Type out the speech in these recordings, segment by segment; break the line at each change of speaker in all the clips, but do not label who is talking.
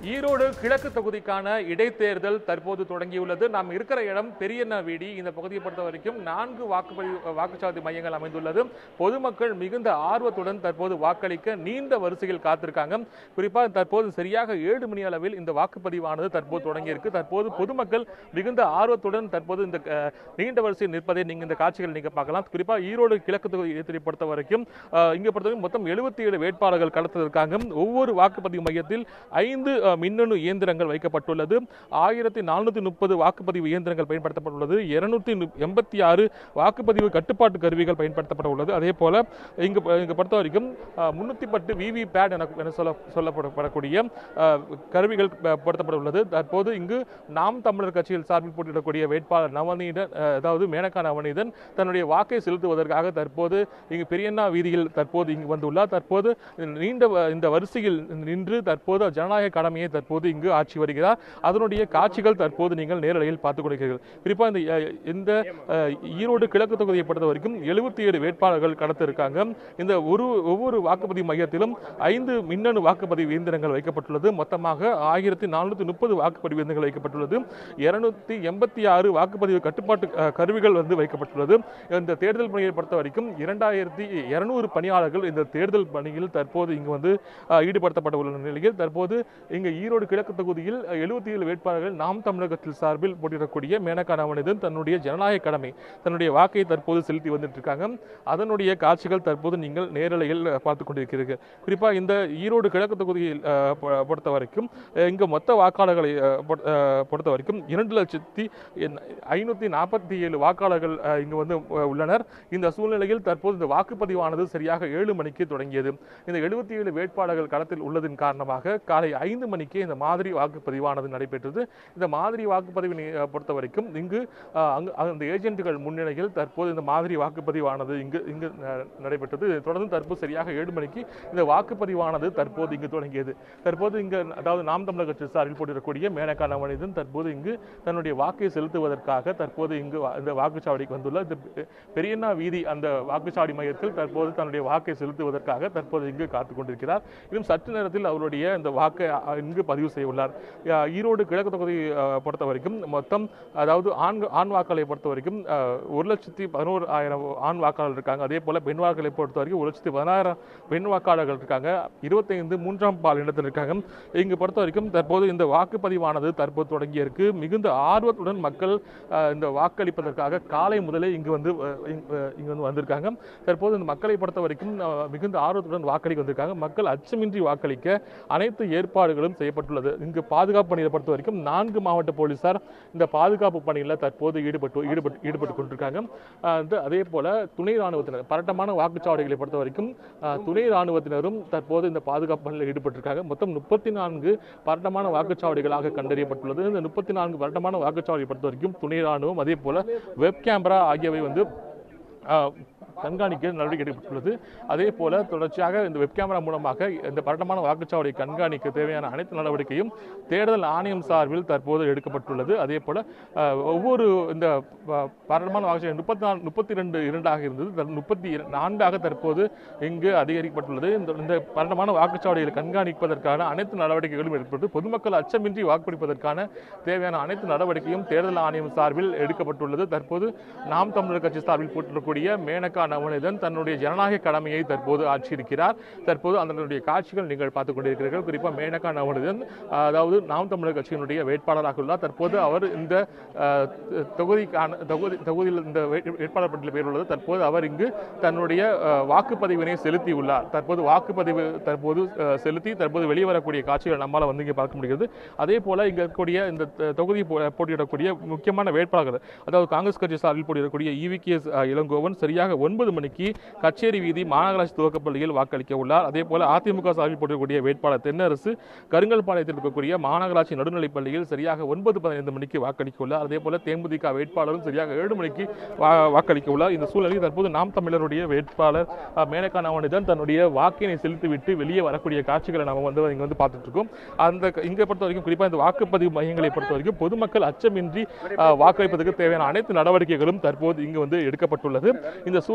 ஈரோடு கிழக்கு தொகுதிக்கான இடைத்தேர்தல் தற்போது தொடங்கியுள்ளது நாம் இருக்கிற இடம் பெரியண்ணா வீடி இந்த பகுதியை பொறுத்த வரைக்கும் நான்கு வாக்குப்பதிவு வாக்குச்சாவடி மையங்கள் அமைந்துள்ளது பொதுமக்கள் மிகுந்த ஆர்வத்துடன் தற்போது வாக்களிக்க நீண்ட வரிசையில் காத்திருக்காங்க குறிப்பாக தற்போது சரியாக ஏழு மணி அளவில் இந்த வாக்குப்பதிவானது தற்போது தொடங்கியிருக்கு தற்போது பொதுமக்கள் மிகுந்த ஆர்வத்துடன் தற்போது இந்த அஹ், நீண்ட வரிசையில் நிற்பதை நீங்க இந்த காட்சிகள் நீங்க பார்க்கலாம் குறிப்பாக ஈரோடு கிழக்கு தொகுதி இடைத்தேர்தலை பொறுத்த வரைக்கும் அஹ், இங்க பொறுத்தவரைக்கும் மொத்தம் எழுபத்தி ஏழு வேட்பாளர்கள் களத்திருக்காங்க ஒவ்வொரு வாக்குப்பதிவு மையத்தில் ஐந்து அஹ், மின்னணு இயந்திரங்கள் வைக்கப்பட்டுள்ளது ஆயிரத்தி நானூத்தி முப்பது வாக்குப்பதிவு இயந்திரங்கள் பயன்படுத்தப்பட்டுள்ளது இருநூத்தி எண்பத்தி ஆறு வாக்குப்பதிவு கட்டுப்பாட்டு கருவிகள் பயன்படுத்தப்பட உள்ளது அதே போல இங்கு இங்க பொறுத்த வரைக்கும் முன்னூத்தி பத்து விவி பேட் என என சொல்ல சொல்லப்படக்கூடிய அஹ், கருவிகள் ப- பொருத்தப்பட உள்ளது தற்போது இங்கு நாம் தமிழர் கட்சியில் சார்பில் போட்டியிடக்கூடிய வேட்பாளர் நவநீதன் அஹ், அதாவது மேனகா நவநீதன் தன்னுடைய வாக்கை செலுத்துவதற்காக தற்போது இங்கு பெரியண்ணா வீதியில் தற்போது இங்கு வந்துள்ளார் தற்போது நீண்ட வ- இந்த வரிசையில் நின்று தற்போது ஜனநாயக கடமையை தற்போது இங்கு ஆட்சி வருகிறார் அதனுடைய காட்சிகள் தற்போது நீங்கள் நேரலையில் பார்த்துக் கொண்டிருக்கிறீர்கள் குறிப்பாக இந்த அஹ், இந்த அஹ், ஈரோடு கிழக்கு தொகுதியை பொறுத்த வரைக்கும் எழுபத்தி ஏழு வேட்பாளர்கள் கடத்திருக்காங்க இந்த ஒரு ஒவ்வொரு வாக்குப்பதிவு மையத்திலும் ஐந்து மின்னணு வாக்குப்பதிவு இயந்திரங்கள் வைக்கப்பட்டுள்ளது மொத்தமாக ஆயிரத்தி நானூற்றி முப்பது வாக்குப்பதிவு இயந்திரங்கள் வைக்கப்பட்டுள்ளது இருநூத்தி எண்பத்தி ஆறு வாக்குப்பதிவு கட்டுப்பாட்டு அஹ், கருவிகள் வந்து வைக்கப்பட்டுள்ளது இந்த தேர்தல் பணியை பொறுத்த வரைக்கும் இரண்டாயிரத்தி இருநூறு பணியாளர்கள் இந்த தேர்தல் பணியில் தற்போது இங்கு வந்து அஹ், ஈடுபடுத்தப்பட உள்ள நிலையில் தற்போது இங்கு ஈரோடு கிழக்கு தொகுதியில் எழுபத்தி ஏழு வேட்பாளர்கள் நாம் தமிழகத்தில் சார்பில் போட்டியிடக்கூடிய மேனகா நவனிதன் தன்னுடைய ஜனநாயக கடமை தன்னுடைய வாக்கை தற்போது செலுத்தி வந்துட்டு இருக்காங்க அதனுடைய காட்சிகள் தற்போது நீங்கள் நேரலையில் அஹ், பார்த்துக் கொண்டிருக்கிறீர்கள் குறிப்பாக இந்த ஈரோடு கிழக்கு தொகுதியில் அஹ், பொ- பொறுத்த வரைக்கும் அஹ், இங்கு மொத்த வாக்காளர்களை அஹ், பொ- அஹ், பொறுத்த வரைக்கும் இரண்டு லட்சத்தி ஐநூற்றி நாற்பத்தி ஏழு வாக்காளர்கள் அஹ், இங்கு வந்து அஹ், உள்ளனர் இந்த சூழ்நிலையில் தற்போது இந்த வாக்குப்பதிவானது சரியாக ஏழு மணிக்கு தொடங்கியது இந்த எழுபத்தி ஏழு வேட்பாளர்கள் களத்தில் உள்ளதன் காரணமாக காலை ஐந்து மணிக்கே இந்த மாதிரி வாக்குப்பதிவானது நடைபெற்றது இந்த மாதிரி வாக்குப்பதிவு நி- அஹ், பொறுத்த வரைக்கும் இங்கு அஹ், அங்கு அந்த ஏஜென்ட்டுகள் முன்னிலையில் தற்போது இந்த மாதிரி வாக்குப்பதிவானது இங்கு இங்கு ந- நடைபெற்றது இதைத் தொடர்ந்து தற்போது சரியாக ஏழு மணிக்கு இந்த வாக்குப்பதிவானது தற்போது இங்கு தொடங்கியது தற்போது இங்கு அதாவது நாம் தமிழர் கட்சி சார்பில் போட்டிருக்கக்கூடிய மேனகா மனிதன் தற்போது இங்கு தன்னுடைய வாக்கை செலுத்துவதற்காக தற்போது இங்கு வா- இந்த வாக்குச்சாவடிக்கு வந்துள்ளார் இந்த பெ- பெரியண்ணா வீதி அந்த வாக்குச்சாவடி மையத்தில் தற்போது தன்னுடைய வாக்கை செலுத்துவதற்காக தற்போது இங்கு காத்துக் கொண்டிருக்கிறார் இன்னும் சற்று நேரத்தில் அவருடைய இந்த வாக்கை அ, இங்கு பதிவு செய்ய உள்ளார் அ, ஈரோடு கிழக்கு தொகுதி அ, பொறுத்த வரைக்கும் மொத்தம் அதாவது ஆண் ஆண் வாக்காளரை பொறுத்த வரைக்கும் அ, ஒரு லட்சத்தி பதினோரு ஆயிரம் ஆண் வாக்காளர் இருக்காங்க அதே போல பெண் வாக்களை பொறுத்த வரைக்கும் ஒரு லட்சத்தி பதினாயிரம் பெண் வாக்காளர்கள் இருக்காங்க இருபத்தைந்து மூன்றாம் பால் இடத்தில் இருக்காங்க இங்கு பொறுத்த வரைக்கும் தற்போது இந்த வாக்குப்பதிவானது தற்போது தொடங்கியிருக்கு மிகுந்த ஆர்வத்துடன் மக்கள் அஹ், இந்த வாக்களிப்பதற்காக காலை முதலே இங்கு வந்து அஹ், இங்க- அஹ், இங்கு வந்து வந்திருக்காங்க தற்போது இந்த மக்களை பொறுத்த வரைக்கும் அஹ், மிகுந்த ஆர்வத்துடன் வாக்களிக்க வந்திருக்காங்க மக்கள் அச்சமின்றி வாக்களிக்க அனைத்து ஏற்பாடுகளும் செய்யப்பட்டுள்ளது இங்கு பாதுகாப்பு பணியை பொறுத்த வரைக்கும் நான்கு மாவட்ட போலீசார் இந்த பாதுகாப்பு பணியில் தற்போது ஈடுபட்டு ஈடுபட்டு ஈடுபட்டு கொண்டிருக்காங்க அஹ், வந்து அதே போல துணை ராணுவத்தினர் பரட்டமான வாக்குச்சாவடிகளை பொறுத்த வரைக்கும் அஹ், துணை ராணுவத்தினரும் தற்போது இந்த பாதுகாப்பு பணியில் ஈடுபட்டிருக்காங்க மொத்தம் முப்பத்தி நான்கு பரட்டமான வாக்குச்சாவடிகளாக கண்டறியப்பட்டுள்ளது இந்த முப்பத்தி நான்கு பரட்டமான வாக்குச்சாவடியை பொறுத்த வரைக்கும் துணை ராணுவம் அதே போல வெப் கேமரா ஆகியவை வந்து அஹ், கண்காணிக்க நடவடிக்கை எடுக்கப்பட்டுள்ளது அதே போல தொடர்ச்சியாக இந்த வெப் கேமரா மூலமாக இந்த பரட்டமான வாக்குச்சாவடியை கண்காணிக்க தேவையான அனைத்து நடவடிக்கையும் தேர்தல் ஆணையம் சார்பில் தற்போது எடுக்கப்பட்டுள்ளது அதே போல அஹ், ஒவ்வொரு இந்த ப- பரட்டமான வாக்குச்சாவடி முப்பத்தி நாலு முப்பத்தி ரெண்டு இரண்டாக இருந்தது தற்ப- முப்பத்தி இர- நான்காக தற்போது இங்கு அதிகரிக்கப்பட்டுள்ளது இந்த இந்த பரட்டமான வாக்குச்சாவடிகளை கண்காணிப்பதற்கான அனைத்து நடவடிக்கைகளும் எடுக்கப்பட்டு பொதுமக்கள் அச்சமின்றி வாக்களிப்பதற்கான தேவையான அனைத்து நடவடிக்கையும் தேர்தல் ஆணையம் சார்பில் எடுக்கப்பட்டுள்ளது தற்போது நாம் தமிழர் கட்சி சார்பில் போட்டிருக்கக்கூடிய மேனகா நவனிதன் தன்னுடைய ஜனநாயக கடமையை தற்போது ஆட்சியிருக்கிறார் தற்போது அதனுடைய காட்சிகள் நீங்கள் பார்த்துக் கொண்டிருக்கிறீர்கள் குறிப்பாக மேனகா நவனிதன் அதாவது நாம் தமிழர் கட்சியினுடைய வேட்பாளராக உள்ளார் தற்போது அவர் இந்த அஹ், தொகுதிக்கான தொகுதி தொகுதியில் இந்த வே- வேட்பாளர் பட்டியலில் பேர் உள்ளது தற்போது அவர் இங்கு தன்னுடைய அஹ், வாக்குப்பதிவினை செலுத்தியுள்ளார் தற்போது வாக்குப்பதிவு தற்போது அஹ், செலுத்தி தற்போது வெளியே வரக்கூடிய காட்சிகள் நம்மால் வந்து இங்கே பார்க்க முடிகிறது அதே போல இங்க இருக்கக்கூடிய இந்த த- தொகுதி போ- போட்டியிடக்கூடிய முக்கியமான வேட்பாளர்கள் அதாவது காங்கிரஸ் கட்சி சார்பில் போட்டியிடக்கூடிய இவிகேஎஸ் இளங்கோவன் சரியாக ஒன்பது மணிக்கு கச்சேரி வீதி மாநகராட்சி துவக்கப்பள்ளியில் வாக்களிக்க உள்ளார் அதே போல அதிமுக சார்பில் போட்டியிடக்கூடிய வேட்பாளர் தென்னரசு கருங்கல்பாளையத்தில் இருக்கக்கூடிய மாநகராட்சி நடுநிலைப் பள்ளியில் சரியாக ஒன்பது பதினைந்து மணிக்கு வாக்களிக்க உள்ளார் அதே போல தேமுதிக வேட்பாளரும் சரியாக ஏழு மணிக்கு வா- வாக்களிக்க உள்ளார் இந்த சூழலில் தற்போது நாம் தமிழருடைய வேட்பாளர் அஹ், மேனகா நவனிதன் தன்னுடைய வாக்கினை செலுத்திவிட்டு வெளியே வரக்கூடிய காட்சிகளை நம்ம வந்து இங்க வந்து பார்த்துட்டு இருக்கோம் அந்த இங்க பொறுத்த வரைக்கும் குறிப்பா இந்த வாக்குப்பதிவு மையங்களை பொறுத்த வரைக்கும் பொதுமக்கள் அச்சமின்றி அஹ், வாக்களிப்பதற்கு தேவையான அனைத்து நடவடிக்கைகளும் தற்போது இங்கு வந்து எடுக்கப்பட்டுள்ளது இந்த சூழ்நிலை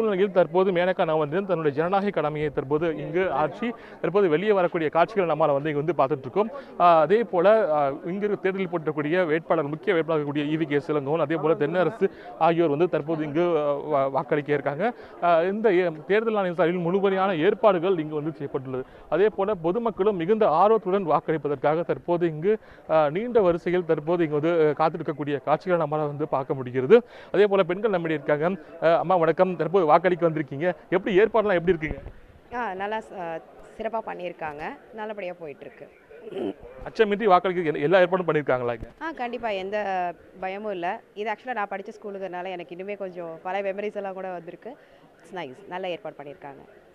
சூழ்நிலையில் தற்போது மேனகா நவந்திரன் தன்னுடைய ஜனநாயக கடமையை தற்போது இங்கு ஆட்சி தற்போது வெளியே வரக்கூடிய காட்சிகள் நம்மால் வந்து இங்க வந்து பார்த்துட்டு இருக்கோம் ஆஹ் அதே போல ஆஹ் இங்கு இருக்க தேர்தலில் போட்டக்கூடிய வேட்பாளர் முக்கிய வேட்பாளர் கூடிய இவி கே சிலங்கோன் அதே போல தென்னரசு ஆகியோர் வந்து தற்போது இங்கு ஆஹ் வா- வாக்களிக்க இருக்காங்க ஆஹ் இந்த ஏ- தேர்தல் ஆணைய சார்பில் முழுமையான ஏற்பாடுகள் இங்கு வந்து செய்யப்பட்டுள்ளது அதே போல பொதுமக்களும் மிகுந்த ஆர்வத்துடன் வாக்களிப்பதற்காக தற்போது இங்கு ஆஹ் நீண்ட வரிசையில் தற்போது இங்கு வந்து ஆஹ் காத்திருக்கக்கூடிய காட்சிகளை நம்மளால வந்து பார்க்க முடிகிறது அதே போல பெண்கள் நம்மிடையே இருக்காங்க ஆஹ் அம்மா வணக்கம் தற்போது வாக்களிக்க வந்திருக்கீங்க எப்படி ஏற்பாடுலாம் எப்படி இருக்குங்க
ஆ நல்லா சிறப்பாக பண்ணியிருக்காங்க நல்லபடியாக போயிட்டுருக்கு
அச்சமின்றி வாக்களிக்க எல்லா- எல்லா ஏற்பாடும் பண்ணியிருக்காங்களா இங்க
ஆ கண்டிப்பாக எந்த பயமும் இல்லை இது ஆக்சுவலாக நான் படித்த ஸ்கூலுங்கிறனால எனக்கு இன்னுமே கொஞ்சம் பல மெமரிஸ் எல்லாம் கூட வந்திருக்கு இட்ஸ் நைஸ் நல்ல ஏற்பாடு பண்ணியிருக்காங்க